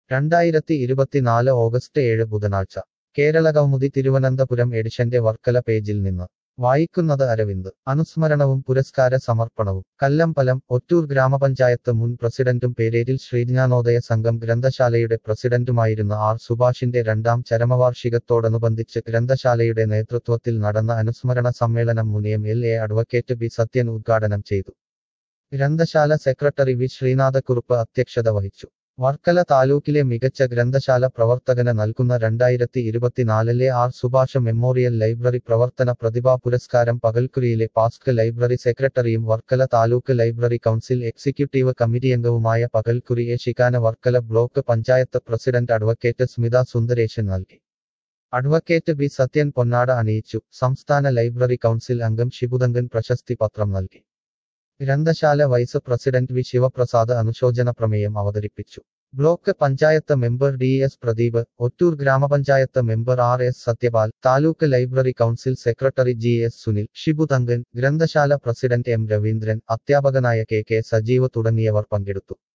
രണ്ടായിരത്തി ഇരുപത്തിനാല് ഓഗസ്റ്റ് ഏഴ് ബുധനാഴ്ച കേരളകൗമുദി തിരുവനന്തപുരം എഡിഷന്റെ വർക്കല പേജിൽ നിന്ന് വായിക്കുന്നത് അരവിന്ദ് അനുസ്മരണവും പുരസ്കാര സമർപ്പണവും കല്ലമ്പലം ഒറ്റൂർ ഗ്രാമപഞ്ചായത്ത് മുൻ പ്രസിഡന്റും പേരേരിൽ ശ്രീജ്ഞാനോദയ സംഘം ഗ്രന്ഥശാലയുടെ പ്രസിഡന്റുമായിരുന്ന ആർ സുഭാഷിന്റെ രണ്ടാം ചരമവാർഷികത്തോടനുബന്ധിച്ച് ഗ്രന്ഥശാലയുടെ നേതൃത്വത്തിൽ നടന്ന അനുസ്മരണ സമ്മേളനം മുനിയം L A advocate B Sathyan ഉദ്ഘാടനം ചെയ്തു ഗ്രന്ഥശാല സെക്രട്ടറി വി ശ്രീനാഥക്കുറുപ്പ് അധ്യക്ഷത വഹിച്ചു വർക്കല താലൂക്കിലെ മികച്ച ഗ്രന്ഥശാല പ്രവർത്തകന് നൽകുന്ന രണ്ടായിരത്തി ഇരുപത്തിനാലിലെ ആർ സുഭാഷ് മെമ്മോറിയൽ ലൈബ്രറി പ്രവർത്തന പ്രതിഭാ പുരസ്കാരം പകൽക്കുരിയിലെ പാസ്ക് ലൈബ്രറി സെക്രട്ടറിയും Varkala taluk library council executive കമ്മിറ്റിയംഗവുമായ Pakalkuri A Shikana Varkala block panchayat president advocate Smitha Sundaresan നൽകി അഡ്വക്കേറ്റ് ബി സത്യൻ പൊന്നാട അണിയിച്ചു സംസ്ഥാന ലൈബ്രറി കൗൺസിൽ അംഗം ഷിബുദങ്കൻ പ്രശസ്തി പത്രം നൽകി ഗ്രന്ഥശാല വൈസ് പ്രസിഡന്റ് വി ശിവപ്രസാദ് അനുശോചന പ്രമേയം അവതരിപ്പിച്ചു block panchayat member D S Pradeep Ottoor ഗ്രാമപഞ്ചായത്ത് member R S Sathyapal taluk library council secretary G S Sunil Shibu Thankan ഗ്രന്ഥശാല പ്രസിഡന്റ് എം രവീന്ദ്രൻ അധ്യാപകനായ കെ കെ സജീവ് തുടങ്ങിയവർ പങ്കെടുത്തു